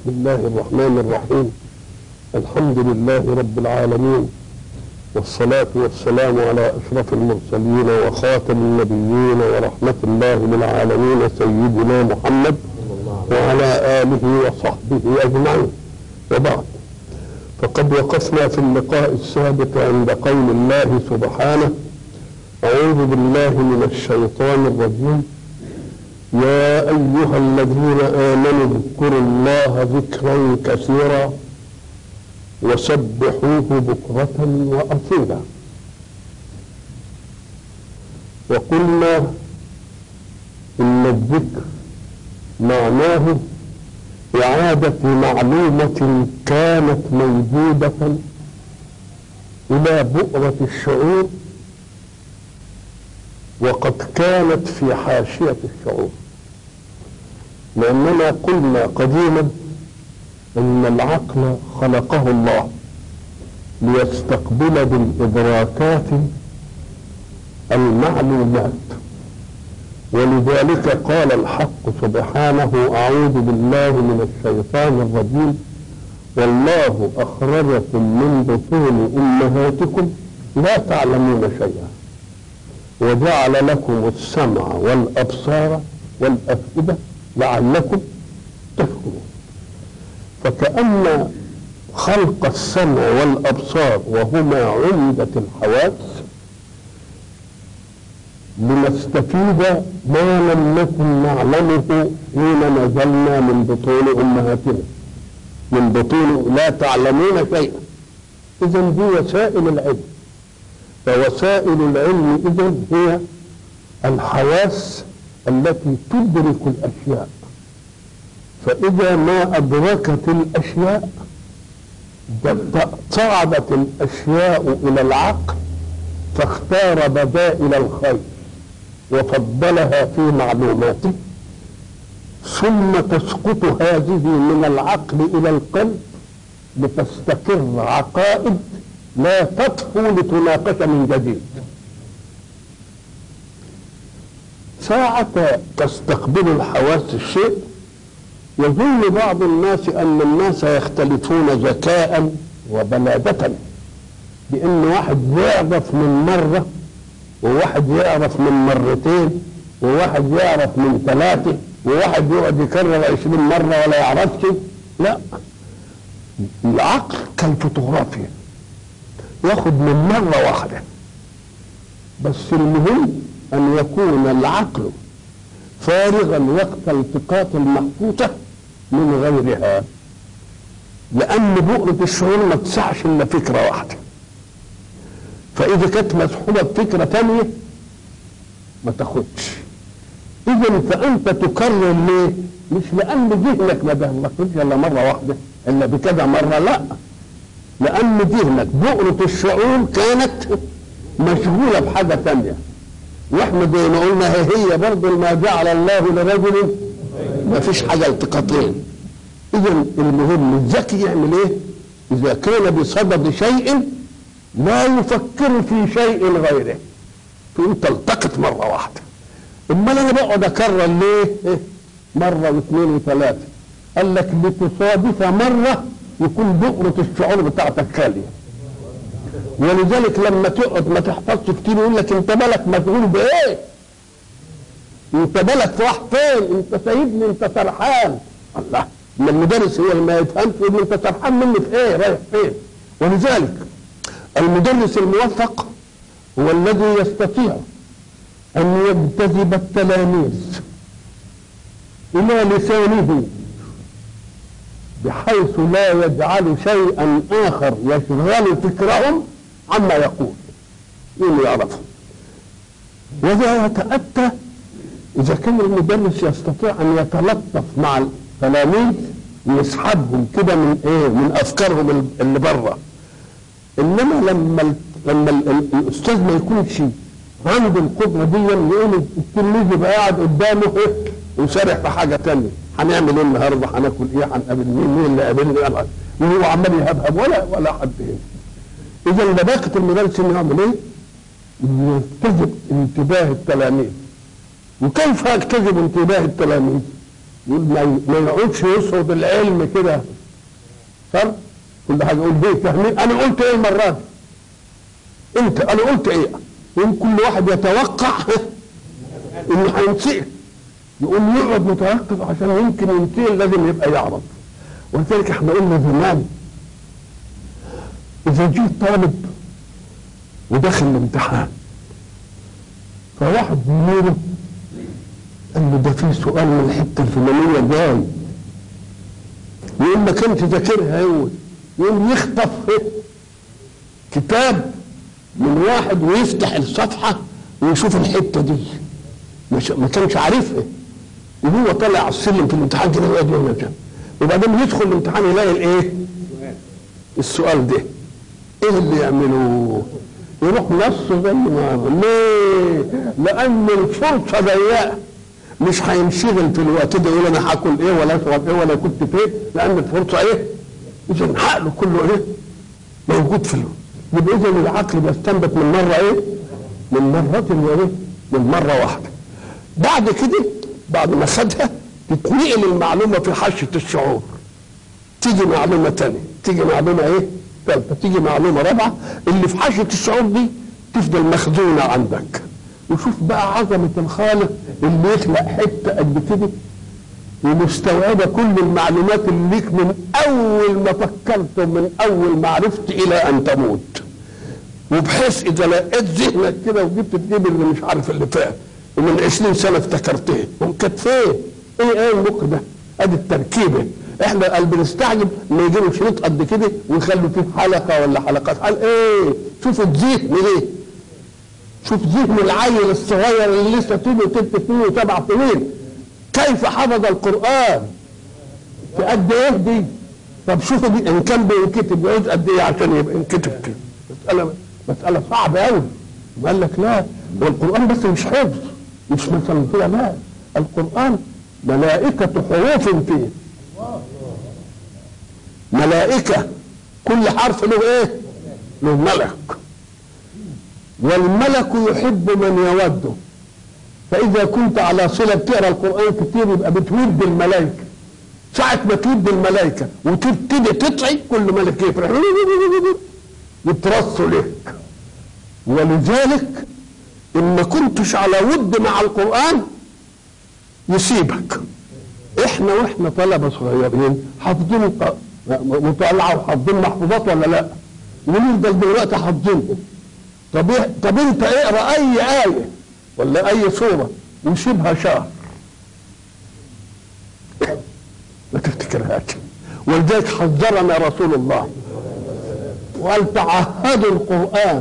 بسم الله الرحمن الرحيم الحمد لله رب العالمين والصلاة والسلام على أشرف المرسلين وخاتم النبيين ورحمة الله للعالمين سيدنا محمد وعلى آله وصحبه أجمعين وبعد فقد وقفنا في اللقاء السابق عند قول الله سبحانه أعوذ بالله من الشيطان الرجيم يا أيها الذين آمنوا اذكروا الله ذكرا كثيرا وسبحوه بكرة وأصيلا وقلنا إن الذكر معناه إعادة معلومة كانت موجودة إلى بؤرة الشعور وقد كانت في حاشية الشعور لأننا قلنا قديما ان العقل خلقه الله ليستقبل بالادراكات المعلومات ولذلك قال الحق سبحانه اعوذ بالله من الشيطان الرجيم والله اخرجكم من بطون امهاتكم لا تعلمون شيئا وجعل لكم السمع والابصار والافئده لعلكم تشكرون فكأن خلق السمع والأبصار وهما عمدة الحواس لنستفيد ما لم نكن نعلمه حين نزلنا من بطون أمهاتنا من بطون لا تعلمون شيئا إذا دي وسائل العلم فوسائل العلم إذا هي الحواس التي تدرك الأشياء فإذا ما أدركت الأشياء صعدت الأشياء إلى العقل فاختار بدائل الخير وفضلها في معلوماته ثم تسقط هذه من العقل إلى القلب لتستقر عقائد لا تطفو لتناقش من جديد ساعة تستقبل الحواس الشيء يظن بعض الناس ان الناس يختلفون ذكاء وبلادة بان واحد يعرف من مرة وواحد يعرف من مرتين وواحد يعرف من ثلاثة وواحد يقعد يكرر عشرين مرة ولا يعرفش لا العقل كالفوتوغرافيا ياخد من مرة واحدة بس المهم ان يكون العقل فارغا وقت التقاط المحفوظة من غيرها لأن بؤرة الشعور ما تسعش إلا فكرة واحدة فإذا كانت مسحوبة بفكرة تانية ما تاخدش إذا فأنت تكرر ليه؟ مش لأن ذهنك ما دخلتش إلا مرة واحدة إلا بكذا مرة لا لأن ذهنك بؤرة الشعور كانت مشغولة بحاجة تانية واحنا زي ما قلنا هي هي برضه ما جعل الله لرجل ما فيش حاجه التقاطين اذا المهم الذكي يعمل ايه اذا كان بصدد شيء لا يفكر في شيء غيره تقوم تلتقط مره واحده امال انا بقعد اكرر ليه مره واثنين وثلاثه قال لك لتصادف مره يكون بؤرة الشعور بتاعتك خاليه ولذلك لما تقعد ما تحفظش كتير يقول لك انت بالك مشغول بايه؟ انت بالك راح فين؟ انت سايبني انت سرحان الله ما المدرس هو اللي ما يفهمش يقول انت سرحان مني في ايه؟ رايح فين؟ ولذلك المدرس الموفق هو الذي يستطيع ان يجتذب التلاميذ الى لسانه بحيث لا يجعل شيئا اخر يشغل فكرهم عما يقول مين يعرفه وذا يتأتى إذا كان المدرس يستطيع أن يتلطف مع التلاميذ ويسحبهم كده من إيه من أفكارهم اللي بره إنما لما لما الأستاذ ما يكونش عنده القدرة دي يقول التلميذ يبقى قاعد قدامه إيه وسارح في حاجة تانية هنعمل إيه النهاردة هناكل إيه هنقابل مين مين اللي قابلني وهو عمال يهبهب ولا ولا حد هنا اذا لباقة المدرس انه يعمل ايه؟ يجتذب انتباه التلاميذ وكيف يجتذب انتباه التلاميذ؟ يقول ما ما يقعدش يسرد العلم كده صار كل حاجه يقول ليه فاهمين انا قلت ايه المره دي انت انا قلت ايه يقوم كل واحد يتوقع انه هينسال يقوم يقعد متوقف عشان يمكن ينتهي لازم يبقى يعرف ولذلك احنا قلنا زمان اذا جه طالب ودخل الامتحان فواحد زميله قال له ده في سؤال من الحته الفلانيه جاي يقوم ما كانش ذاكرها هو يقوم يخطف كتاب من واحد ويفتح الصفحه ويشوف الحته دي مش ما كانش عارفها وهو طالع على السلم في الامتحان كده ويقعد يعمل كده وبعدين يدخل الامتحان يلاقي الايه؟ السؤال ده ايه اللي يعملوه؟ يروح نص زي ما ليه؟ لان الفرصه ضيقه مش هينشغل في الوقت ده يقول انا هاكل ايه ولا اشرب ايه ولا كنت فين لان الفرصه ايه؟ اذا عقله كله ايه؟ موجود في الوقت يبقى اذا العقل بيستنبط من مره ايه؟ من مرة وايه؟ من مرة واحدة. بعد كده بعد ما خدها تتنقل المعلومة في حاشية الشعور. تيجي معلومة تانية، تيجي معلومة ايه؟ ثالثة، تيجي معلومة رابعة اللي في حاشية الشعور دي تفضل مخزونة عندك. وشوف بقى عظمة الخالق اللي يخلق حتة قد كده ومستوعبة كل المعلومات اللي ليك من أول ما فكرت ومن أول ما عرفت إلى أن تموت. وبحيث اذا لقيت ذهنك كده وجبت تجيب اللي مش عارف اللي فات ومن 20 سنه افتكرتها كانت فين؟ ايه ايه المخ ده؟ ادي التركيبه احنا قال بنستعجب لما يجيبوا شريط قد كده ويخلوا فيه حلقه ولا حلقات قال ايه؟ شوف الذهن ليه؟ شوف ذهن العيل الصغير اللي لسه طوله ست سنين وسبع سنين كيف حفظ القران؟ في قد ايه دي؟ طب شوفوا دي ان كان بينكتب يعوز قد ايه عشان يبقى ينكتب كده؟ مسألة مسألة صعبة أوي قال لك لا والقرآن بس مش حفظ مش مثلا كده لا القرآن ملائكة حروف فيه ملائكة كل حرف له ايه؟ له ملك والملك يحب من يوده فإذا كنت على صلة بتقرا القرآن كتير يبقى بتود الملائكة ساعة ما تود الملائكة وتبتدي تطعي كل ملك يفرح يترصوا لك ولذلك ان ما كنتش على ود مع القران يسيبك احنا واحنا طلبه صغيرين حافظين مطالعه وحافظين محفوظات ولا لا ونفضل دلوقتي حافظينهم طب إيه؟ طب انت اقرا اي ايه ولا اي سوره وسيبها شهر ما تفتكرهاش ولذلك حذرنا رسول الله وقال تعهدوا القرآن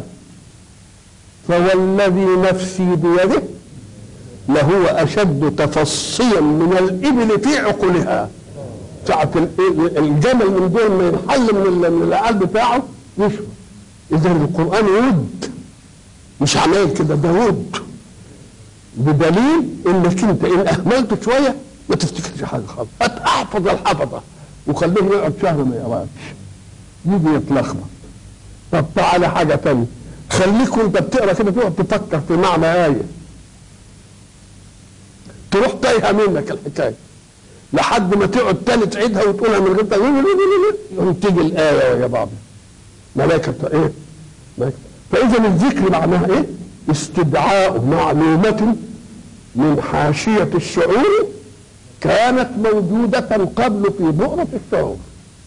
فوالذي نفسي بيده لهو أشد تفصيا من الإبل في عقلها ساعة الجمل من دول ما ينحل من من العقل بتاعه يشرب إذا القرآن ود مش عمال كده ده ود بدليل انك انت ان اهملت شويه ما تفتكرش حاجه خالص احفظ الحفظه وخليه يقعد شهر ما يقراش يجي يتلخبط طب تعالى حاجة تانية خليك وانت بتقرا كده تقعد تفكر في معنى آية تروح تايهة منك الحكاية لحد ما تقعد تاني تعيدها وتقولها من غير يوم تيجي الآية يا بابا ملائكة ايه؟ ملائكة. فإذا الذكر معناها ايه؟ استدعاء معلومة من حاشية الشعور كانت موجودة قبل في بؤرة الشعور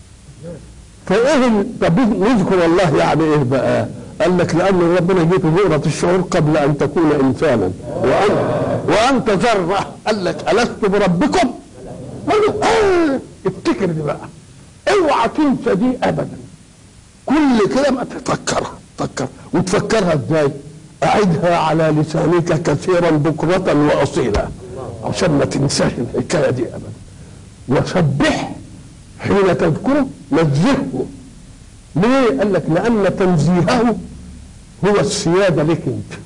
فايه طب نذكر الله يعني ايه بقى؟ قال لك لان ربنا جه في بؤرة الشعور قبل ان تكون انسانا وانت وانت ذره قال لك الست بربكم؟ قالوا اه افتكر دي بقى اوعى تنسى دي ابدا كل كده ما تفكرها تفكر وتفكرها ازاي؟ اعدها على لسانك كثيرا بكرة واصيلا عشان ما تنساش الحكايه دي ابدا وسبح حين تذكره نزهه ليه؟ قال لك لأن تنزيهه هو السيادة لك أنت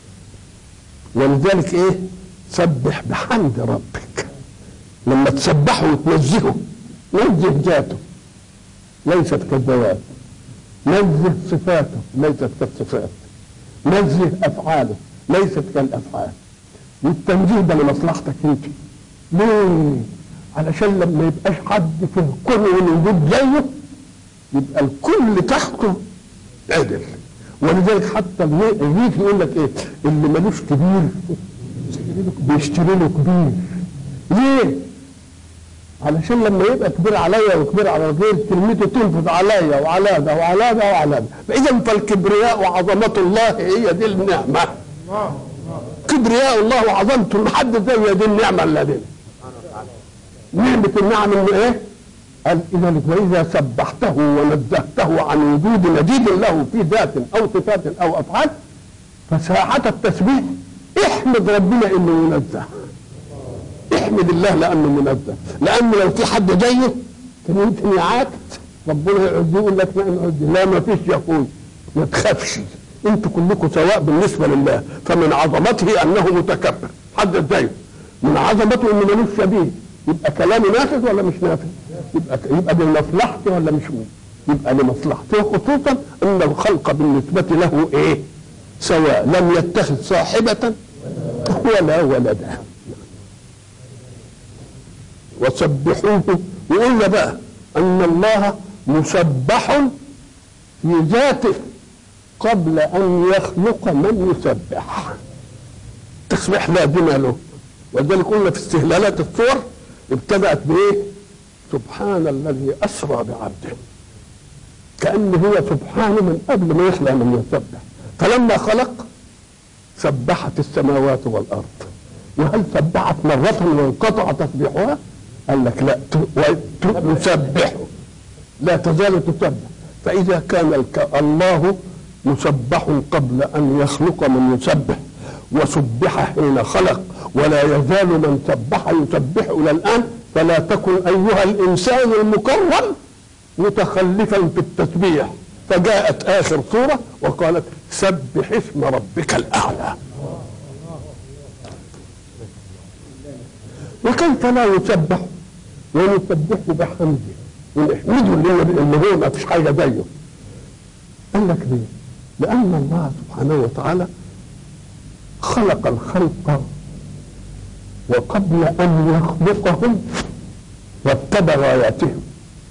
ولذلك إيه؟ سبح بحمد ربك لما تسبحه وتنزهه نزه ذاته ليست كالذوات نزه صفاته ليست كالصفات نزه أفعاله ليست كالأفعال والتنزيه ده لمصلحتك أنت ليه؟ علشان لما يبقاش حد في الكون والوجود زيه يبقى الكل تحته عدل ولذلك حتى الريف يقول لك ايه اللي ملوش كبير بيشتري له كبير ليه؟ علشان لما يبقى كبير عليا وكبير على غير كلمته تنفذ عليا وعلى ده وعلى ده وعلى ده فاذا فالكبرياء وعظمه الله هي دي النعمه كبرياء الله وعظمته محدد زي دي النعمه الذين نعمه النعم انه ايه؟ قال اذا واذا سبحته ونزهته عن وجود نديد له في ذات او صفات او افعال فساعة التسبيح احمد ربنا انه منزه احمد الله لانه منزه لان لو في حد زيه كان يمكن يعاكس ربنا يقعد يقول لك لا نعد لا ما فيش يا اخوي ما تخافش انتوا كلكم سواء بالنسبه لله فمن عظمته انه متكبر حد زيه من عظمته انه ملوش شبيه يبقى كلامه نافذ ولا مش نافذ؟ يبقى يبقى لمصلحته ولا مش يبقى لمصلحته خصوصا ان الخلق بالنسبه له ايه؟ سواء لم يتخذ صاحبة ولا ولدا وسبحوه وقلنا بقى ان الله مسبح في ذاته قبل ان يخلق من يسبح تسبيح لازمه له ولذلك قلنا في استهلالات الصور ابتدأت بايه؟ سبحان الذي اسرى بعبده كأن هو سبحانه من قبل ما يخلق من يسبح فلما خلق سبحت السماوات والارض وهل سبحت مرة وانقطع تسبيحها؟ قال لك لا تسبح لا تزال تسبح فإذا كان الك... الله مسبح قبل أن يخلق من يسبح وسبح حين خلق ولا يزال من سبح يسبح إلى الآن فلا تكن أيها الإنسان المكرم متخلفا في التسبيح فجاءت آخر سورة وقالت سبح اسم ربك الأعلى وكيف لا يسبح ونسبحه بحمده ونحمده اللي هو ما فيش حاجة زيه قال لك ليه؟ لأن الله سبحانه وتعالى خلق الخلق وقبل أن يخلقهم واتبع غاياتهم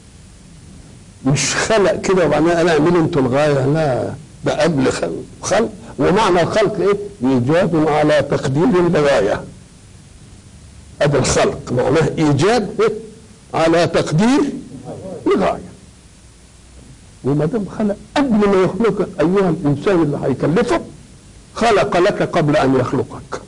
مش خلق كده وبعدين انا اعملوا انتوا الغايه لا ده قبل خلق, خلق ومعنى الخلق ايه؟ ايجاد على تقدير لغايه ادي الخلق معناه ايجاد إيه؟ على تقدير لغايه وما دام خلق قبل ما يخلقك ايها الانسان اللي هيكلفك خلق لك قبل ان يخلقك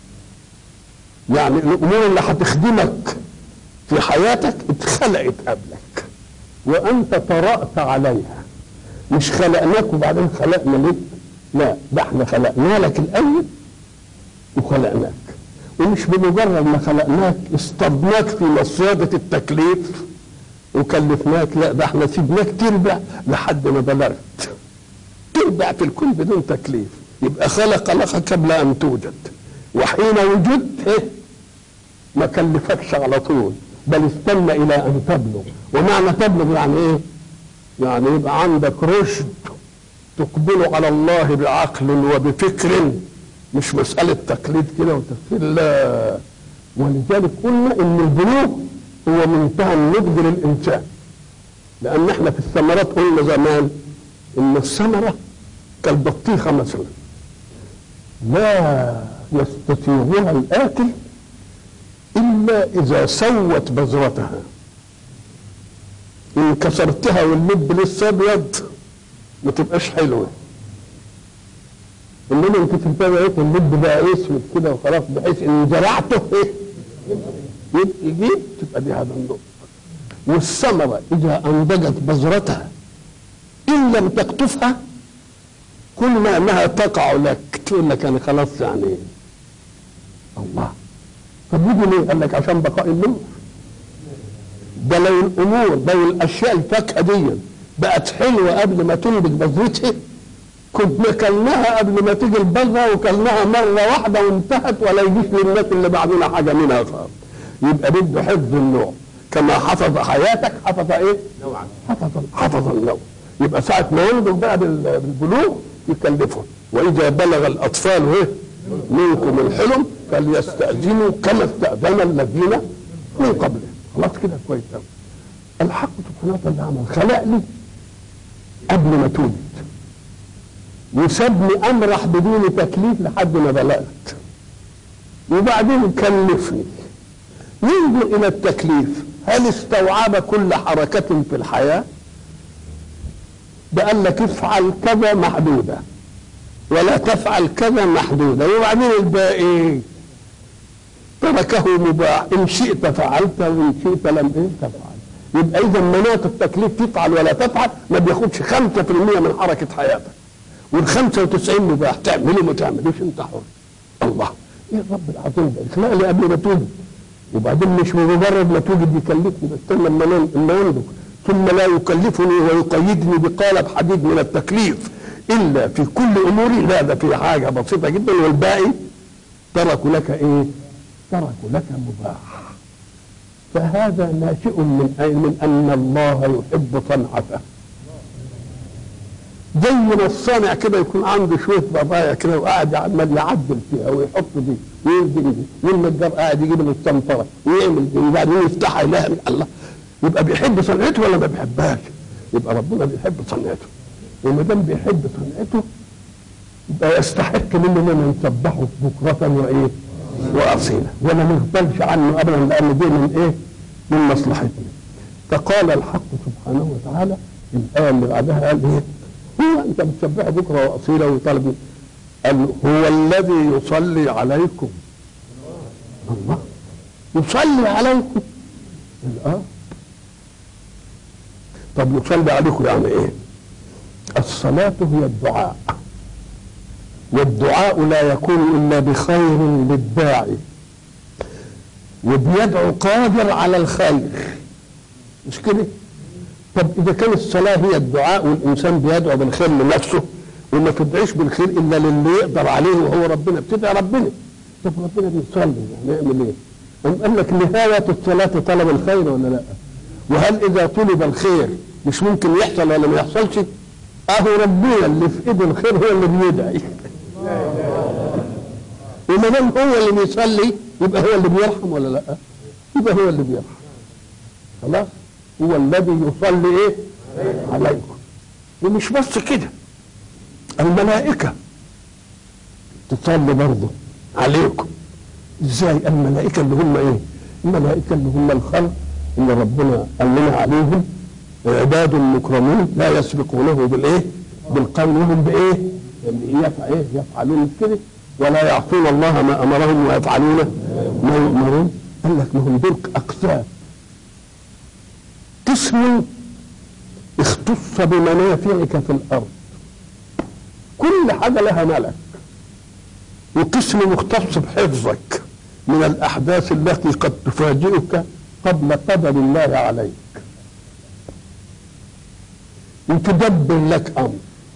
يعني الامور اللي هتخدمك في حياتك اتخلقت قبلك وانت طرأت عليها مش خلقناك وبعدين خلقنا لك لا ده احنا خلقنا لك الاول وخلقناك ومش بمجرد ما خلقناك اصطدناك في مصيادة التكليف وكلفناك لا ده احنا سيبناك تربع لحد ما بلغت تربع في الكون بدون تكليف يبقى خلق لك قبل ان توجد وحين وجدت ايه ما كلفكش على طول بل استنى الى ان تبلغ ومعنى تبلغ يعني ايه يعني يبقى عندك رشد تقبل على الله بعقل وبفكر مش مسألة تقليد كده وتفسير لا ولذلك قلنا ان البلوغ هو منتهى النضج للانسان لان احنا في الثمرات قلنا زمان ان الثمرة كالبطيخة مثلا لا يستسيغها الاكل الا اذا سوت بذرتها ان كسرتها واللب لسه ابيض ما تبقاش حلوه انما انت تنتبه ايه اللب بقى اسود كده وخلاص بحيث ان زرعته ايه يجيب تبقى دي هذا النقطه والثمره اذا انضجت بذرتها ان لم تقطفها كل ما انها تقع لك تقول لك انا خلاص يعني الله طب ودي ليه؟ قال لك عشان بقاء النور ده لو الامور لو الاشياء الفاكهه دي بقت حلوه قبل ما تنضج بذرتها كنا كلناها قبل ما تيجي البذره وكلناها مره واحده وانتهت ولا يجيش للناس اللي بعدنا حاجه منها خالص يبقى بده حفظ النوع كما حفظ حياتك حفظ ايه؟ نوعا حفظ حفظ النوع يبقى ساعه ما ينضج بقى بالبلوغ يكلفهم واذا بلغ الاطفال ايه؟ منكم الحلم فليستاذنوا كما استاذن الذين من قبلهم خلاص كده كويس قوي الحق سبحانه وتعالى عمل خلق لي قبل ما تولد وسابني امرح بدون تكليف لحد ما بلغت وبعدين كلفني ينظر الى التكليف هل استوعب كل حركة في الحياة بقال لك افعل كذا محدودة ولا تفعل كذا محدودة وبعدين الباقي تركه مباح ان شئت فعلت وان شئت لم ايه تفعل يبقى اذا مناط التكليف تفعل ولا تفعل ما بياخدش 5% من حركة حياتك وال 95 مباح تعمله ما تعملوش انت حر الله ايه الرب العظيم ده اخلق لي قبل ما توجد وبعدين مش بمجرد ما توجد يكلفني بستنى لما لما ينضج ثم لا يكلفني ويقيدني بقالب حديد من التكليف الا في كل اموري لا ده في حاجه بسيطه جدا والباقي تركوا لك ايه؟ تركوا لك مباح فهذا ناشئ من أي من ان الله يحب صنعته زي ما الصانع كده يكون عنده شويه بضايع كده وقاعد عمال يعدل فيها ويحط دي وينزل دي والنجار قاعد يجيب المستنطره ويعمل دي وبعدين يفتحها يلاقي الله يبقى بيحب صنعته ولا ما بيحبهاش؟ يبقى ربنا بيحب صنعته وما دام بيحب صنعته يبقى يستحق مننا ان نسبحه بكرة وايه؟ واصيلا ولا نغفلش عنه ابدا لان دي من ايه؟ من مصلحتنا. فقال الحق سبحانه وتعالى الايه اللي بعدها قال ايه؟ هو انت بتسبحه بكره واصيلا وطالب قال هو الذي يصلي عليكم الله يصلي عليكم اه طب يصلي عليكم يعني ايه؟ الصلاة هي الدعاء والدعاء لا يكون إلا بخير للداعي وبيدعو قادر على الخير مش كده؟ طب إذا كان الصلاة هي الدعاء والإنسان بيدعو بالخير لنفسه وما تدعيش بالخير إلا للي يقدر عليه وهو ربنا بتدعي ربنا طب ربنا بيصلي نعمل إيه؟ أم قال لك نهاية الصلاة طلب الخير ولا لا؟ وهل إذا طلب الخير مش ممكن يحصل ولا ما يحصلش؟ اهو ربنا اللي في ايده الخير هو اللي بيدعي وما دام هو اللي بيصلي يبقى هو اللي بيرحم ولا لا؟ يبقى هو اللي بيرحم خلاص هو الذي يصلي ايه؟ عليكم ومش بس كده الملائكة تصلي برضه عليكم ازاي الملائكة اللي هم ايه؟ الملائكة اللي هم الخلق اللي ربنا قال لنا عليهم عباد مكرمون لا يسبقونه بالايه؟ بالقول وهم بايه؟ يفعل ايه؟ يفعلون كده ولا يعصون الله ما امرهم ويفعلون ما يؤمرون قال لك لهم دول اقسام قسم اختص بمنافعك في الارض كل حاجه لها ملك وقسم مختص بحفظك من الاحداث التي قد تفاجئك قبل قدر الله عليك وتدبر لك امر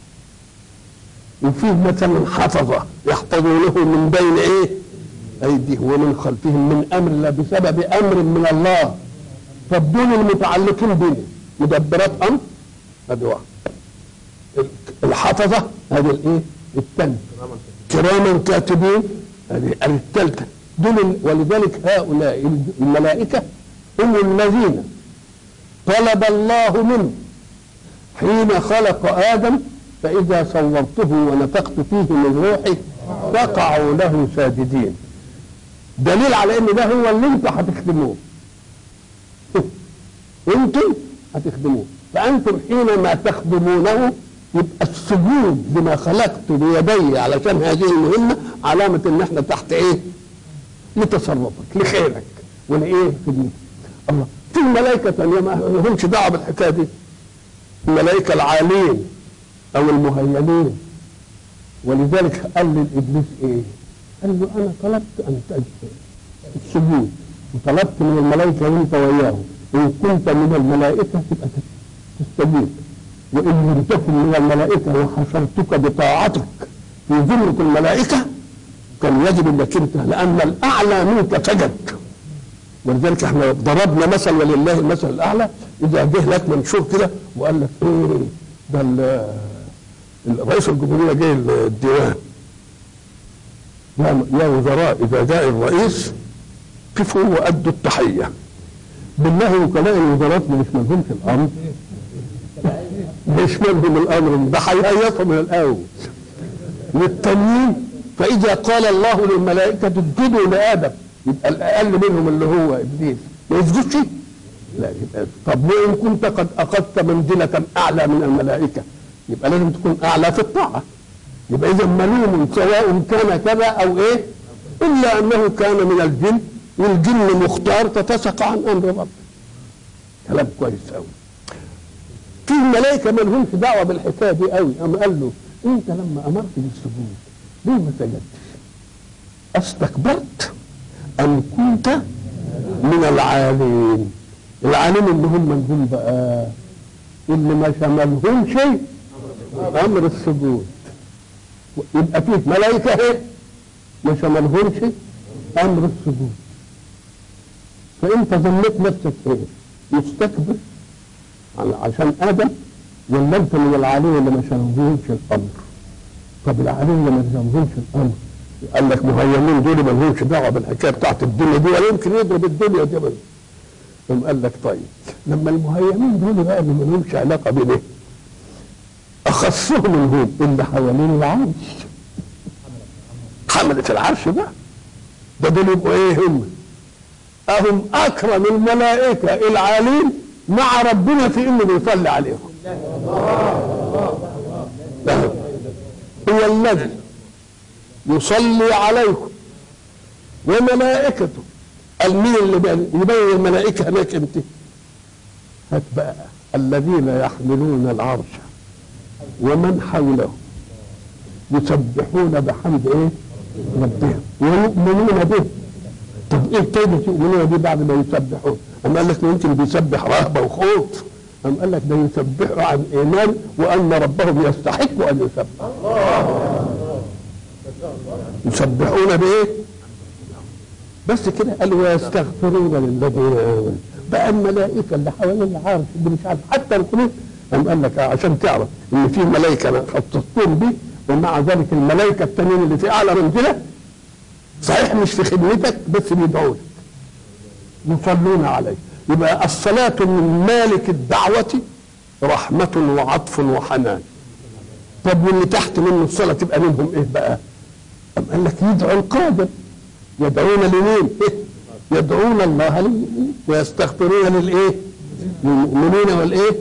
وفيه مثلا حفظه يحفظونه من بين ايه ايديهم ومن خلفهم من امر الله بسبب امر من الله طب دول المتعلقين بنا مدبرات امر ادي واحد الحفظه هذه الايه الثانيه كراما كاتبين هذه الثالثه دول ولذلك هؤلاء الملائكه هم الذين طلب الله منه حين خلق آدم فإذا صورته ونفخت فيه من روحي فقعوا له ساجدين دليل على ان ده هو اللي انتم هتخدموه انتم هتخدموه فانتم حينما تخدمونه يبقى السجود لما خلقت بيدي علشان هذه المهمه علامه ان احنا تحت ايه؟ لتصرفك لخيرك ولايه؟ خدمتك الله في ملائكه ثانيه ما لهمش دعوه بالحكايه دي الملائكة العالين أو المهيمين ولذلك قال للإبليس إيه؟ قال له أنا طلبت أن السجود وطلبت من الملائكة وأنت وياهم إن كنت من الملائكة تبقى تستجيب وإن لم تكن من الملائكة وحشرتك بطاعتك في زمرة الملائكة كان يجب أنك أنت لأن الأعلى منك سجد ولذلك احنا ضربنا مثل ولله المثل الاعلى اذا جه لك منشور كده وقال لك ايه ده رئيس الجمهوريه جه الديوان يا يا وزراء اذا جاء الرئيس قفوا وادوا التحيه بالله وكلاء الوزارات مش مالهمش الامر مش مالهم الامر ده هيهيصوا من الاول والتانيين فاذا قال الله للملائكه اسجدوا لادم يبقى الاقل منهم اللي هو ابليس ما يسجدش لا يبقى طب وان كنت قد اخذت منزله اعلى من الملائكه يبقى لازم تكون اعلى في الطاعه يبقى اذا ملوم سواء كان كذا او ايه الا انه كان من الجن والجن مختار تتسق عن امر ربه كلام كويس قوي في ملائكه ما لهمش دعوه بالحكايه دي قوي قام قال له انت لما امرت بالسجود ليه ما سجدتش؟ استكبرت ام كنت من العالين العالين اللي هم الجن بقى اللي ما شملهم شيء امر السجود يبقى فيه ملائكه ايه ما شملهمش امر السجود فانت ظنيت نفسك ايه مستكبر عشان ادم ولا انت من العالين اللي ما شملهمش الامر طب العالين اللي ما شملهمش الامر قال لك مهيمين دول ما لهمش دعوه بالحكايه بتاعت الدنيا دي ولا يمكن يضرب الدنيا دي بس ثم قال لك طيب لما المهيمين دول بقى اللي ما لهمش علاقه بيه اخصهم الهم اللي حوالين العرش حملة العرش بقى ده دول يبقوا ايه هم اهم اكرم الملائكه العالين مع ربنا في انه بيصلي عليهم هو الذي يصلي عليكم وملائكته المين اللي يبين الملائكه هناك انت هات بقى الذين يحملون العرش ومن حوله يسبحون بحمد ايه ربهم ويؤمنون به طب ايه كيف يؤمنون به بعد ما يسبحون أم قال لك يمكن بيسبح رهبة وخوف أم قال لك ده يسبحوا عن إيمان وأن ربهم يستحق أن يسبح يسبحون بإيه بس كده قال ويستغفرون للذين آمنوا بقى الملائكة اللي حوالين العرش اللي مش عارف حتى القلوب أم قال لك عشان تعرف إن في ملائكة خصصتهم به ومع ذلك الملائكة التانيين اللي في أعلى منزلة صحيح مش في خدمتك بس بيدعوا لك يصلون عليه يبقى الصلاة من مالك الدعوة رحمة وعطف وحنان طب واللي تحت منه الصلاة تبقى منهم ايه بقى؟ أم قال لك يدعو القادر يدعون لمين؟ إيه؟ يدعون الله للمؤمنين ويستغفرون للايه؟ للمؤمنين والايه؟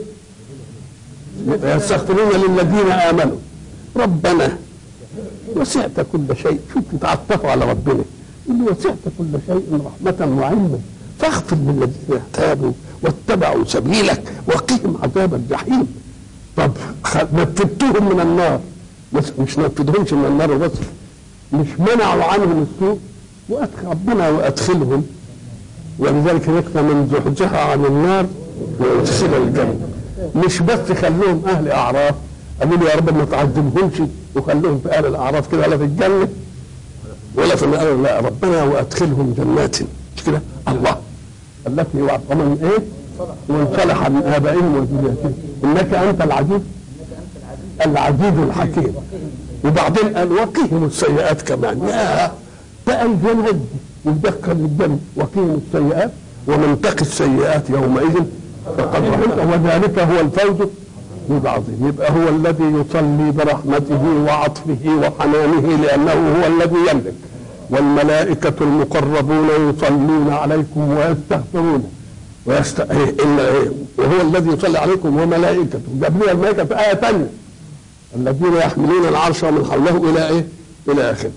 ويستغفرون للذين آمنوا ربنا وسعت كل شيء شوف يتعطفوا على ربنا يقول وسعت كل شيء رحمة وعلما فاغفر للذين تابوا واتبعوا سبيلك وقهم عذاب الجحيم طب نفذتهم من النار بس مش نفذهمش من النار بس مش منعوا عنهم السوء وأدخل ربنا وادخلهم ولذلك يكفى من زحزح عن النار ويدخل الجنه مش بس خلوهم اهل اعراف قالوا له يا رب ما تعذبهمش وخلوهم في اهل الاعراف كده ولا في الجنه ولا في النار لا ربنا وادخلهم جنات مش كده الله التي ومن ايه ومن صلح من ابائهم وذريتهم انك انت العزيز العزيز الحكيم وبعدين قال وقيهم السيئات كمان يا بقى الجنة ودخل الجنة وقيهم السيئات ومن تقي السيئات يومئذ فقد رحمته وذلك هو الفوز العظيم يبقى هو الذي يصلي برحمته وعطفه وحنانه لأنه هو الذي يملك والملائكة المقربون يصلون عليكم ويستغفرون ويست... إيه إلا إيه وهو الذي يصلي عليكم وملائكته جاب لنا الملائكة في آية ثانية الذين يحملون العرش ومن حوله إلى إيه؟ إلى آخره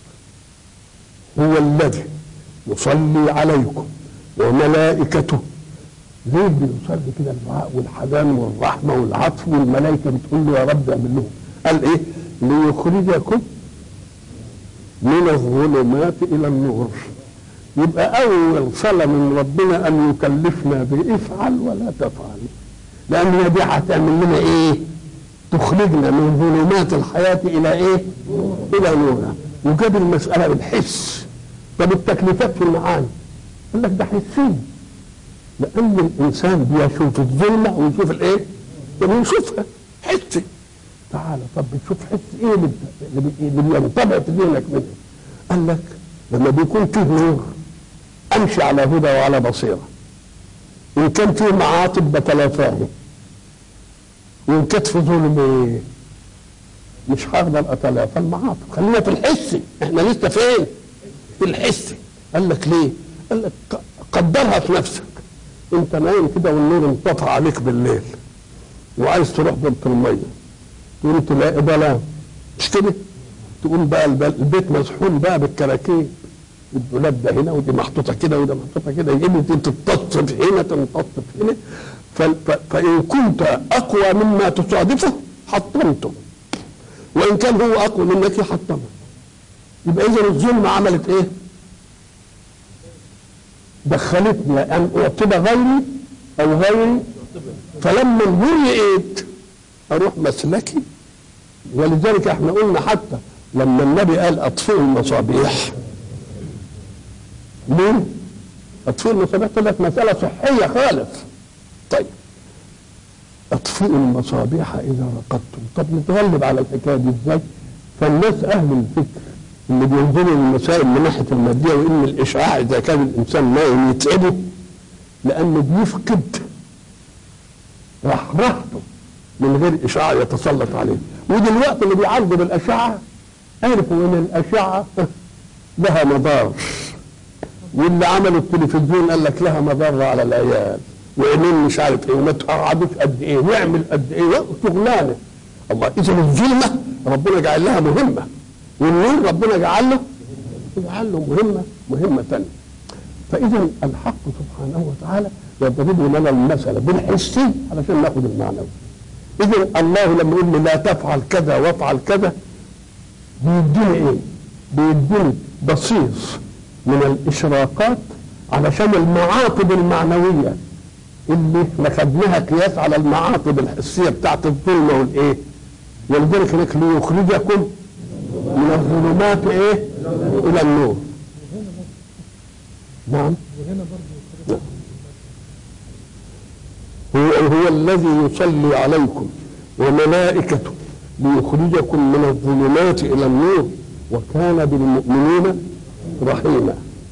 هو الذي يصلي عليكم وملائكته ليه بيصلي كده الدعاء والحنان والرحمه والعطف والملائكه بتقول له يا رب اعمل لهم قال ايه؟ ليخرجكم من الظلمات الى النور يبقى اول صلاه من ربنا ان يكلفنا بافعل ولا تفعل لان هي دي هتعمل لنا ايه؟ تخرجنا من ظلمات الحياه الى ايه؟ الى نورها وجاب المساله بالحس طب التكليفات في المعاني قال لك ده حسين لان الانسان بيشوف الظلمه ويشوف الايه؟ يعني يشوفها حسي تعالى طب بتشوف حس ايه اللي اللي بينطبع في ذهنك منه؟ قال لك لما بيكون فيه نور امشي على هدى وعلى بصيره إن كان فيه معاطب بتلافاه وإن كانت في ظلم إيه؟ مش هقدر أتلافى المعاطب خلينا في الحسي إحنا لسه فين؟ في الحسي قال لك ليه؟ قال لك ق- قدرها في نفسك أنت نايم كده والنور انطفى عليك بالليل وعايز تروح بنت المية تقوم تلاقي ظلام مش كده؟ تقوم بقى الب- البيت مزحون بقى بالكراكيب الدولاب ده هنا ودي محطوطه كده وده محطوطه كده يجيب دي تمتص في هنا تمتص في هنا ف- ف- فان كنت اقوى مما تصادفه حطمته وان كان هو اقوى منك يحطمه يبقى اذا الظلم عملت ايه؟ دخلتني ان اعتب غيري او غيري فلما النور لقيت اروح مسلكي ولذلك احنا قلنا حتى لما النبي قال اطفئوا المصابيح ليه؟ اطفئوا المصابيح طلعت مساله صحيه خالص طيب اطفئوا المصابيح اذا رقدتم طب نتغلب على الحكايه دي ازاي؟ فالناس اهل الفكر اللي بينظروا للمسائل من ناحيه الماديه وان الاشعاع اذا كان الانسان نايم يتعبه لانه بيفقد رحرحته من غير اشعاع يتسلط عليه ودلوقتي اللي بيعالجوا بالاشعه عرفوا ان الاشعه لها مضار واللي عملوا التلفزيون قال لك لها مضره على العيال وعينين مش عارف ايه وما تقعدوش قد ايه واعمل قد ايه شغلانه الله اذا الظلمه ربنا جعل لها مهمه والنور ربنا جعل له جعل له مهمه مهمه ثانيه فاذا الحق سبحانه وتعالى يضرب لنا المثل بالحسي علشان ناخد المعنوي اذا الله لما يقول لي لا تفعل كذا وافعل كذا بيديني ايه؟ بيديني بصيص من الاشراقات علشان المعاطب المعنويه اللي احنا خدناها قياس على المعاطب الحسيه بتاعت الظلمه والايه؟ ولذلك هناك ليخرجكم من الظلمات ايه؟ الى النور. نعم. نعم. هو هو الذي يصلي عليكم وملائكته ليخرجكم من الظلمات الى النور وكان بالمؤمنين رحيما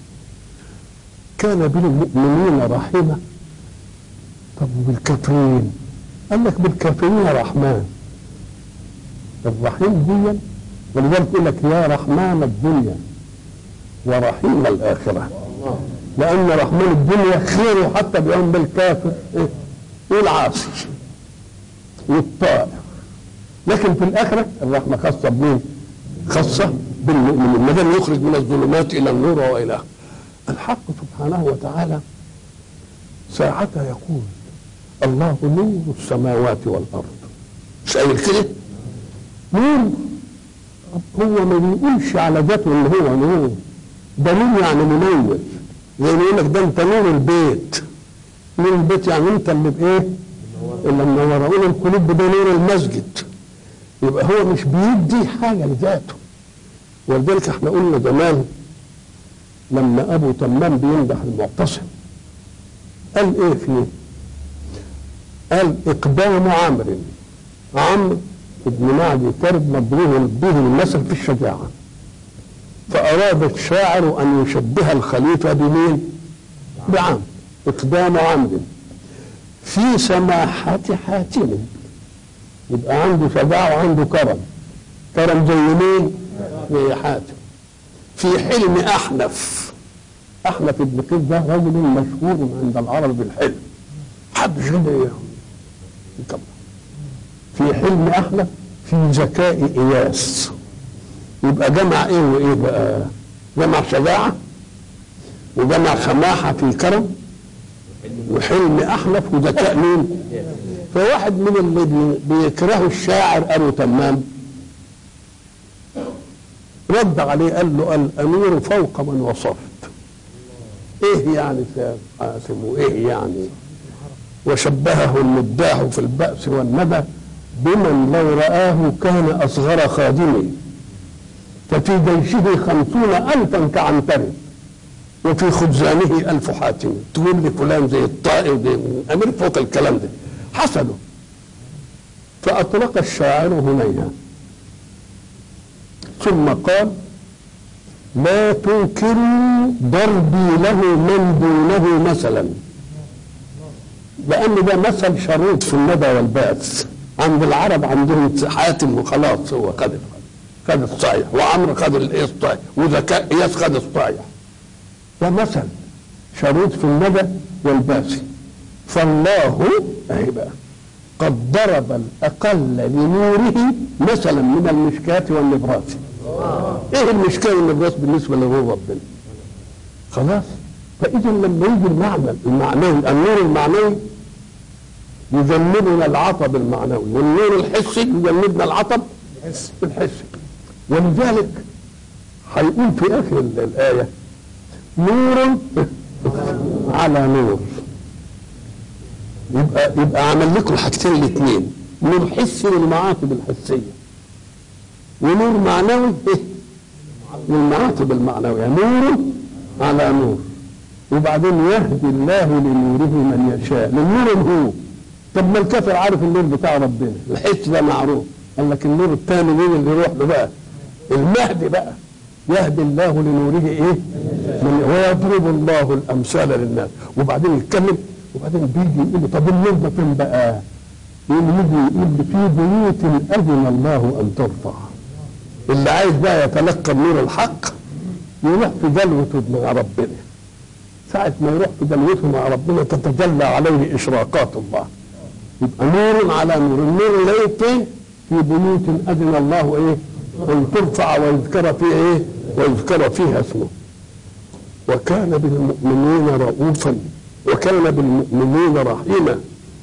كان بالمؤمنين رحيما طب بالكافرين قال لك بالكافرين رحمن الرحيم دي ولذلك يقول لك يا رحمن الدنيا ورحيم الاخره لان رحمن الدنيا خيره حتى بيوم بالكافر إيه؟ والعاصي والطائع لكن في الاخره الرحمه خاصه بمين؟ خاصه بالمؤمنين ما دام يخرج من الظلمات الى النور والى آخره. الحق سبحانه وتعالى ساعتها يقول الله نور السماوات والارض مش قايل كده؟ نور هو ما بيقولش على ذاته ان هو نور ده نور يعني منور زي ما يقول لك ده انت نور البيت نور البيت يعني انت اللي بايه؟ اللي منور اقول القلوب ده نور المسجد يبقى هو مش بيدي حاجه لذاته ولذلك احنا قلنا زمان لما ابو تمام بيمدح المعتصم قال ايه فيه؟ قال اقدام عمرو عمرو ابن معدي كرب مضروب به المثل في الشجاعه فاراد الشاعر ان يشبه الخليفه بمين؟ بعمرو اقدام عمرو في سماحة حاتم يبقى عنده شجاعة وعنده كرم كرم زي مين؟ زي حاتم في حلم أحنف أحنف ابن قيس ده رجل مشهور عند العرب بالحلم محدش يقدر يكمل في حلم أحنف في ذكاء إياس يبقى جمع إيه وإيه بقى؟ جمع شجاعة وجمع سماحة في كرم وحلم احنف وذكاء مين؟ فواحد من اللي بي- بيكرهوا الشاعر ابو تمام رد عليه قال له الامير فوق من وصفت ايه يعني يا قاسم وايه يعني وشبهه المداح في البأس والندى بمن لو رآه كان أصغر خادمه ففي جيشه خمسون ألفا كعنتر وفي خبزانه ألف حاتم تقول لي فلان زي الطائر زي أمير فوق الكلام ده حسده فأطلق الشاعر هنيها ثم قال لا تنكروا ضربي له من دونه مثلا لان ده مثل شريط في الندى والباس عند العرب عندهم حاتم وخلاص هو خد خد الصايع وعمرو خد الايه الصايع وذكاء اياس خد الصايع ده مثل شريط في الندى والباس فالله اهي بقى قد ضرب الاقل لنوره مثلا من المشكاة والنبراس ايه المشكاة والنبراس بالنسبة لنور ربنا خلاص فاذا لما يجي المعنى المعنوي النور المعنوي يجنبنا العطب المعنوي والنور الحسي يجنبنا العطب الحسي ولذلك هيقول في اخر الايه نور على نور يبقى يبقى عمل لكم الحاجتين الاثنين نور حسي للمعاطب الحسيه ونور معنوي ايه للمعاطب المعنويه نور على نور وبعدين يهدي الله لنوره من يشاء للنور هو طب ما الكافر عارف النور بتاع ربنا الحس ده معروف قال لك النور الثاني مين اللي يروح له بقى المهدي بقى يهدي الله لنوره ايه من ويضرب الله الامثال للناس وبعدين يتكلم وبعدين بيجي يقول طب النور ده فين بقى يقول يجي يقول في بيوت اذن الله ان ترفع اللي عايز بقى يتلقى النور الحق يروح في جلوته مع ربنا ساعة ما يروح في جلوته مع ربنا تتجلى عليه إشراقات الله يبقى نور على نور النور اللي هي فين في بيوت أذن الله إيه أن ترفع ويذكر فيه إيه ويذكر فيها اسمه وكان بالمؤمنين رؤوفا وكان بالمؤمنين رحيما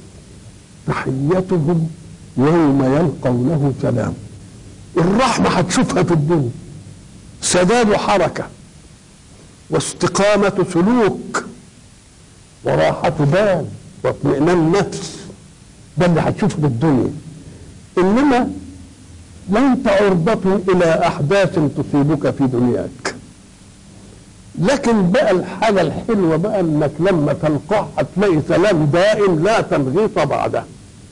تحيتهم يوم يلقونه سلام الرحمة هتشوفها في الدنيا سداد حركة واستقامة سلوك وراحة بال واطمئنان نفس ده اللي هتشوفه في الدنيا انما لن عرضة الى احداث تصيبك في دنياك لكن بقى الحاجة الحلوة بقى انك لما تلقاه هتلاقي سلام دائم لا تنغيص بعده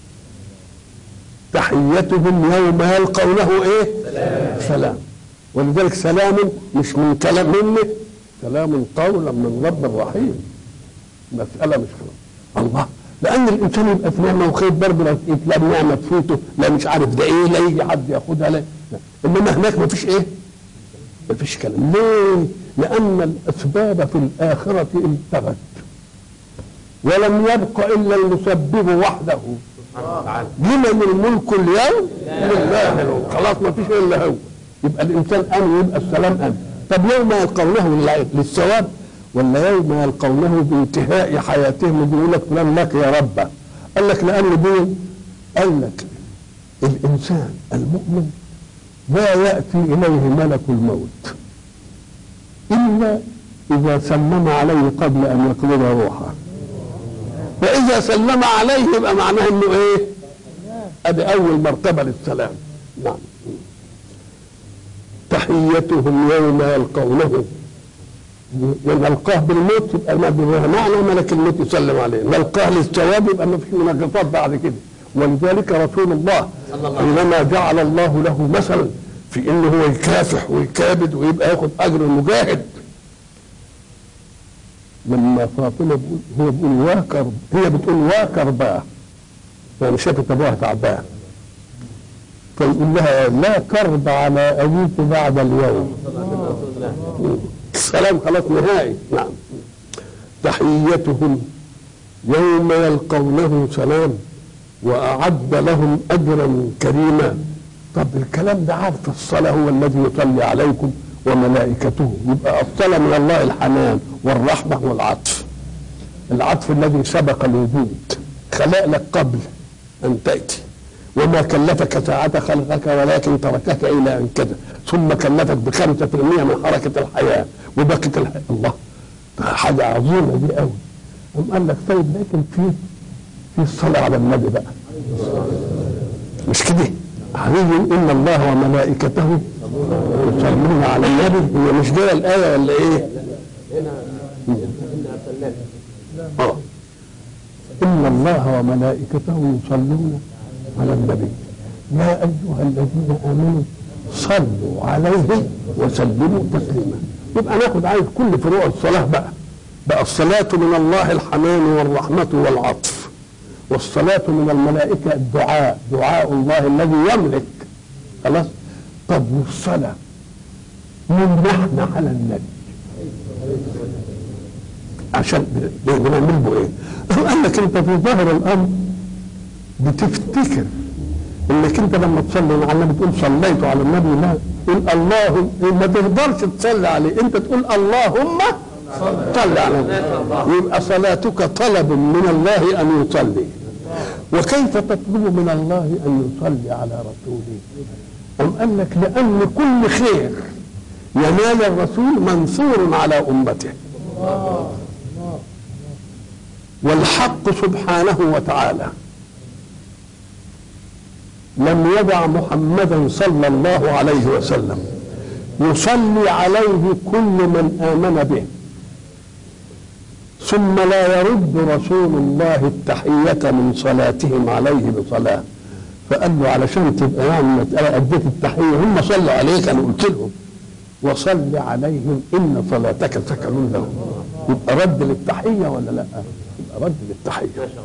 تحيتهم يوم يلقونه ايه سلام, سلام. ولذلك سلام مش من كلام منك سلام قولا من رب رحيم مسألة مش خلاص. الله لأن الإنسان يبقى في نعمة وخير برضه لو لا نعمة تفوته لا مش عارف ده إيه لا يجي حد ياخدها لا لا. إنما هناك ما فيش إيه؟ ما فيش كلام ليه؟ لأن الأسباب في الآخرة انتهت ولم يبق إلا المسبب وحده لمن الملك اليوم لله خلاص ما فيش إلا هو يبقى الإنسان أمن يبقى السلام أمن طب يوم يلقونه للثواب ولا يوم يلقونه بانتهاء حياتهم يقول لك فلان لك يا رب قال لك لان دول قال لك الانسان المؤمن لا ياتي اليه ملك الموت الا اذا سلم عليه قبل ان يقبض روحه واذا سلم عليه يبقى معناه انه ايه ادي اول مرتبه للسلام نعم تحيتهم يوم يلقونه نلقاه بالموت يبقى ما معنى ملك الموت يسلم عليه نلقاه للثواب يبقى ما فيش مناقصات بعد كده ولذلك رسول الله حينما جعل الله له مثلا في انه هو يكافح ويكابد ويبقى ياخد اجر المجاهد لما فاطمه بقول هو بيقول واكر هي بتقول واكر بقى يعني شافت ابوها تعبان فيقول لها لا كرب على ابيك بعد اليوم السلام خلاص نهائي نعم تحيتهم يوم يلقونه سلام واعد لهم اجرا كريما طب الكلام ده عارف الصلاه هو الذي يصلي عليكم وملائكته يبقى الصلاه من الله الحنان والرحمه والعطف العطف الذي سبق الوجود خلق لك قبل ان تاتي وما كلفك ساعة خلقك ولكن تركك إلى أن كذا ثم كلفك بخمسة في المية من حركة الحياة وبقت الحياة الله حاجة عظيمة دي قوي قام قال لك طيب لكن في في الصلاة على النبي بقى مش كده عليه إن الله وملائكته يصلون على النبي هي مش جاية الآية ولا إيه؟ آه إن الله وملائكته يصلون على النبي يا أيها الذين آمنوا صلوا عليه وسلموا تسليما يبقى ناخد عايز كل فروع الصلاة بقى بقى الصلاة من الله الحنان والرحمة والعطف والصلاة من الملائكة الدعاء دعاء الله الذي يملك خلاص طب والصلاة من نحن على النبي عشان بنعمل به ايه؟ قال لك انت في ظاهر الامر بتفتكر انك انت لما تصلي على النبي تقول صليت على النبي لا قول الله ما تقدرش تصلي عليه انت تقول اللهم صل على النبي يبقى صلاتك طلب من الله ان يصلي وكيف تطلب من الله ان يصلي على رسوله أم قال لك لأن كل خير ينال الرسول منصور على أمته والحق سبحانه وتعالى لم يدع محمدا صلى الله عليه وسلم يصلي عليه كل من آمن به ثم لا يرد رسول الله التحية من صلاتهم عليه بصلاة فقال له علشان تبقى يعني مسألة أديت التحية هم صلوا عليك أنا قلت لهم وصل عليهم إن صلاتك سكن لهم يبقى رد للتحية ولا لا؟ يبقى رد للتحية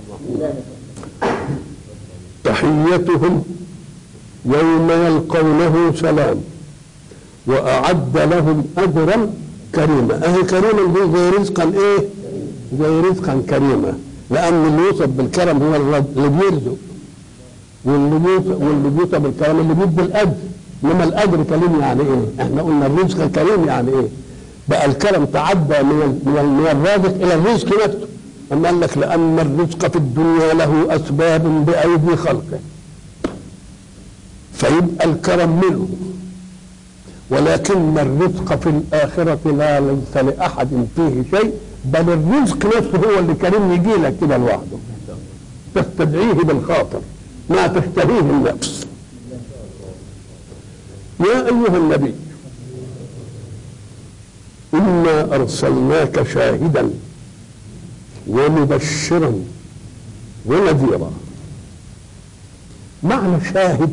تحيتهم يوم يلقونه سلام وأعد لهم أجرا كريما أهي كريما دي زي رزقا إيه؟ زي رزقا كريما لأن اللي يوصف بالكرم هو اللي بيرزق واللي بيوصف واللي بيوصف بالكرم اللي بيدي الأجر إنما الأجر كريم يعني إيه؟ إحنا قلنا الرزق كريم يعني إيه؟ بقى الكرم تعدى من من من الرازق إلى الرزق نفسه أما قال لك لأن الرزق في الدنيا له أسباب بأيدي خلقه فيبقى الكرم منه ولكن الرزق في الآخرة لا ليس لأحد فيه شيء بل الرزق نفسه هو اللي كريم يجي لك كده لوحده تستدعيه بالخاطر ما تشتهيه النفس يا أيها النبي إنا أرسلناك شاهدا ومبشرا ونذيرا معنى شاهد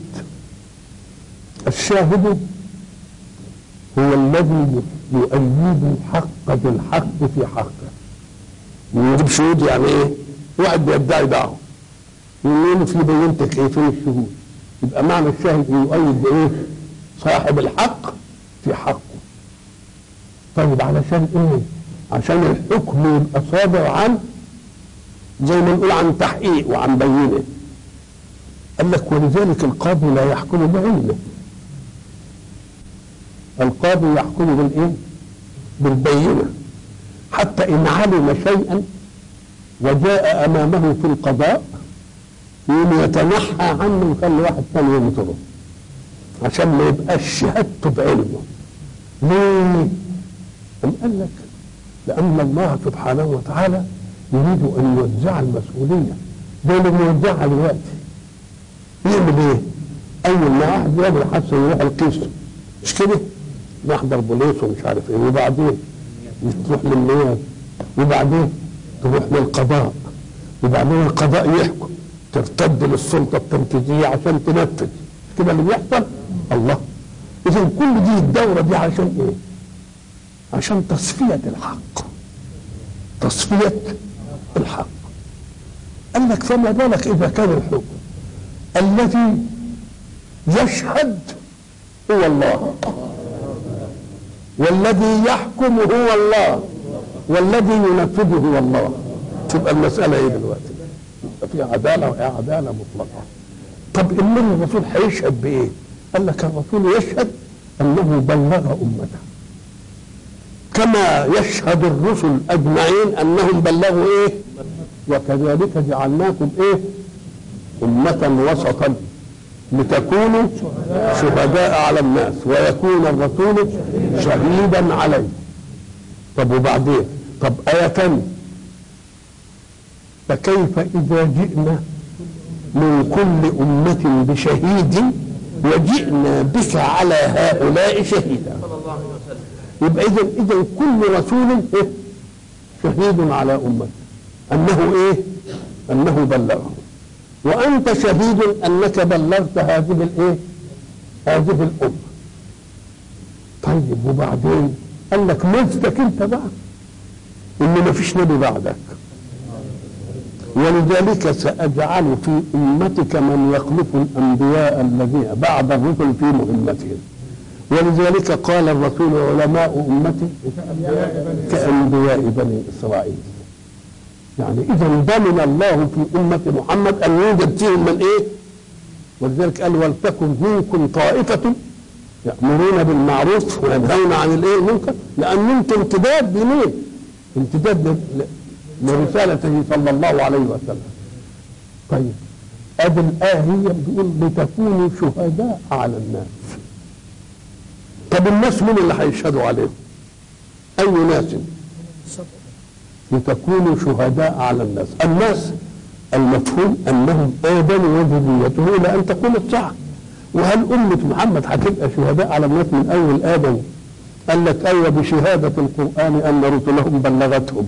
الشاهد هو الذي يؤيد الحق بالحق في حقه يجيب شهود يعني ايه؟ واحد بيدعي دعوه يقول له في بينتك ايه فين الشهود؟ يبقى معنى الشاهد يؤيد بايه؟ صاحب الحق في حقه طيب علشان ايه؟ عشان الحكم يبقى صادر عن زي ما نقول عن تحقيق وعن بينه قال لك ولذلك القاضي لا يحكم بعلمه القاضي يحكم بالايه؟ بالبينه حتى ان علم شيئا وجاء امامه في القضاء يقوم يتنحى عنه ويخلي واحد ثاني ينظره عشان ما يبقاش شهادته بعلمه ليه؟ أم قال لك لأن الله سبحانه وتعالى يريد أن يوزع المسؤولية زي اللي بيوزعها دلوقتي يعمل إيه؟ أول ما واحد يعمل حادثة يروح القيس مش كده؟ نحضر بوليس ومش عارف إيه وبعدين تروح للنيابة وبعدين تروح للقضاء وبعدين القضاء يحكم ترتد للسلطة التنفيذية عشان تنفذ كده اللي بيحصل الله إذا كل دي الدورة دي عشان إيه؟ عشان تصفية الحق تصفية الحق قال لك فما بالك إذا كان الحكم الذي يشهد هو الله والذي يحكم هو الله والذي ينفذه هو الله تبقى المسألة إيه دلوقتي؟ يبقى في عدالة وهي عدالة مطلقة طب إنما الرسول هيشهد بإيه؟ قال لك الرسول يشهد أنه بلغ أمته كما يشهد الرسل اجمعين انهم بلغوا ايه وكذلك جعلناكم ايه امه وسطا لتكونوا شهداء على الناس ويكون الرسول شهيدا عليه طب وبعدين طب آية تانية فكيف إذا جئنا من كل أمة بشهيد وجئنا بك على هؤلاء شهيدا يبقى اذا اذا كل رسول إيه؟ شهيد على امته انه ايه انه بلغه وانت شهيد انك بلغت هذه الايه هذه الامه طيب وبعدين قال لك مزتك انت بقى ان ما فيش نبي بعدك ولذلك سأجعل في أمتك من يخلف الأنبياء الذين بعد الرسل في مهمتهم ولذلك قال الرسول علماء أمتي كأنبياء بني إسرائيل يعني إذا ضمن الله في أمة محمد أن يوجد فيهم من إيه ولذلك قال ولتكن منكم طائفة يأمرون بالمعروف وينهون عن الإيه المنكر لأن أنتم امتداد بمين؟ امتداد ل- لرسالته صلى الله عليه وسلم طيب ادي الآية هي بتقول لتكونوا شهداء على الناس طب الناس مين اللي هيشهدوا عليهم؟ أي ناس؟ لتكونوا شهداء على الناس الناس المفهوم أنهم آدم وذريته إلى أن تقوم الساعة وهل أمة محمد هتبقى شهداء على الناس من أول آدم قال لك أيوة بشهادة القرآن أن رسلهم بلغتهم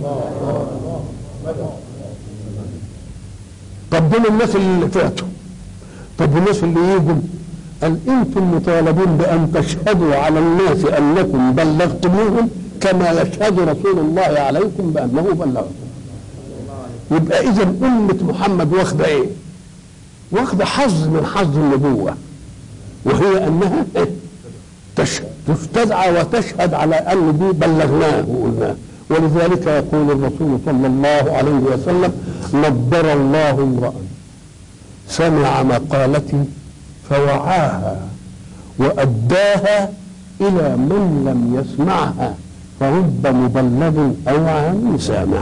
طب دول الناس اللي فاتوا طب الناس اللي يجوا قال انتم مطالبون بان تشهدوا على الناس انكم بلغتموهم كما يشهد رسول الله عليكم بانه بلغكم يبقى اذا امه محمد واخده ايه واخده حظ من حظ النبوه وهي انها إيه؟ تشهد تستدعى وتشهد على ان دي بلغناه وقلناه ولذلك يقول الرسول صلى الله عليه وسلم نضر الله امرأ سمع مقالتي فوعاها وأداها إلى من لم يسمعها فرب مبلغ أو عام سامع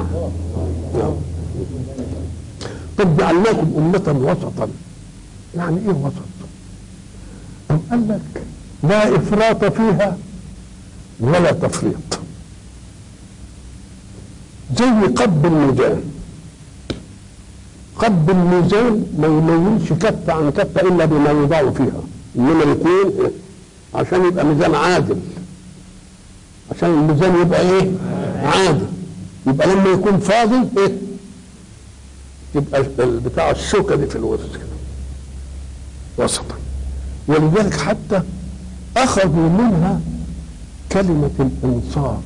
طب جعلناكم أمة وسطا يعني إيه وسط؟ أم قال لك لا إفراط فيها ولا تفريط زي قب الميزان قب الميزان ما يميزش كفة عن كفة إلا بما يوضع فيها إنما الاثنين إيه؟ عشان يبقى ميزان عادل عشان الميزان يبقى إيه؟ عادل يبقى لما يكون فاضي إيه؟ يبقى بتاع الشوكة دي في الوسط كده وسطا ولذلك حتى أخذوا منها كلمة الإنصاف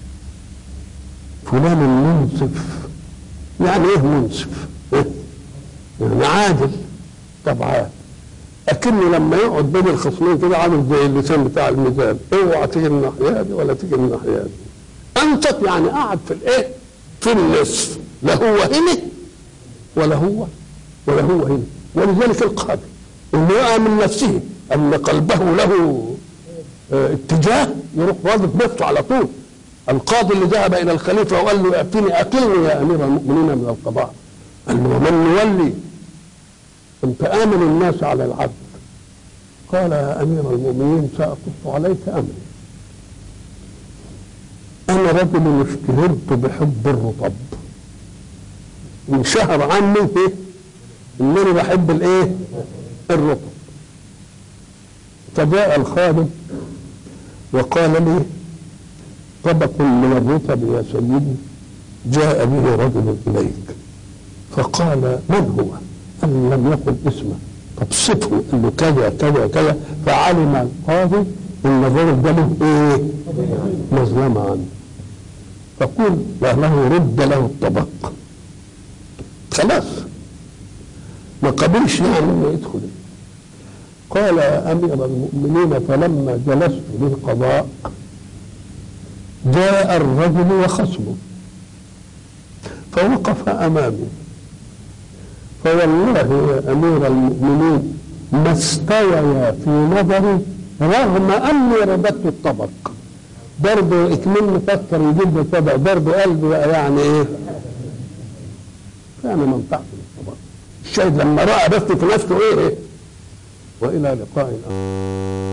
فلان منصف يعني ايه منصف إيه؟ يعني عادل طبعا اكنه لما يقعد بين الخصمين كده عامل زي اللسان بتاع الميزان اوعى تيجي الناحيه دي ولا تيجي الناحيه دي انصف يعني قاعد في الايه في النصف لا هو هنا ولا هو ولا هو هنا ولذلك القاضي انه يقع من نفسه ان قلبه له اه اتجاه يروح واضح نفسه على طول القاضي اللي ذهب الى الخليفه وقال له ائتني اقلني يا امير المؤمنين من القضاء قال له ومن نولي انت امن الناس على العدل قال يا امير المؤمنين ساقص عليك امري انا رجل اشتهرت بحب الرطب انشهر عني ايه انني بحب الايه الرطب فجاء الخادم وقال لي طبق من الرطب يا سيدي جاء به رجل اليك فقال من هو؟ قال لم يقل اسمه طب صفه قال له كذا كذا كذا فعلم القاضي ان الرجل ده له ايه؟ مظلمه عنه فقل له رد له الطبق خلاص ما قبلش يعني انه يدخل قال يا امير المؤمنين فلما جلست للقضاء جاء الرجل وخصمه فوقف امامي فوالله يا امير المؤمنين ما استويا في نظري رغم اني رددت الطبق برضه اكمل فكر يجيب لي طبق برضه قلبي يعني ايه فانا منطقت الطبق الشاهد لما راى بس في نفسه ايه, إيه؟ والى لقاء اخر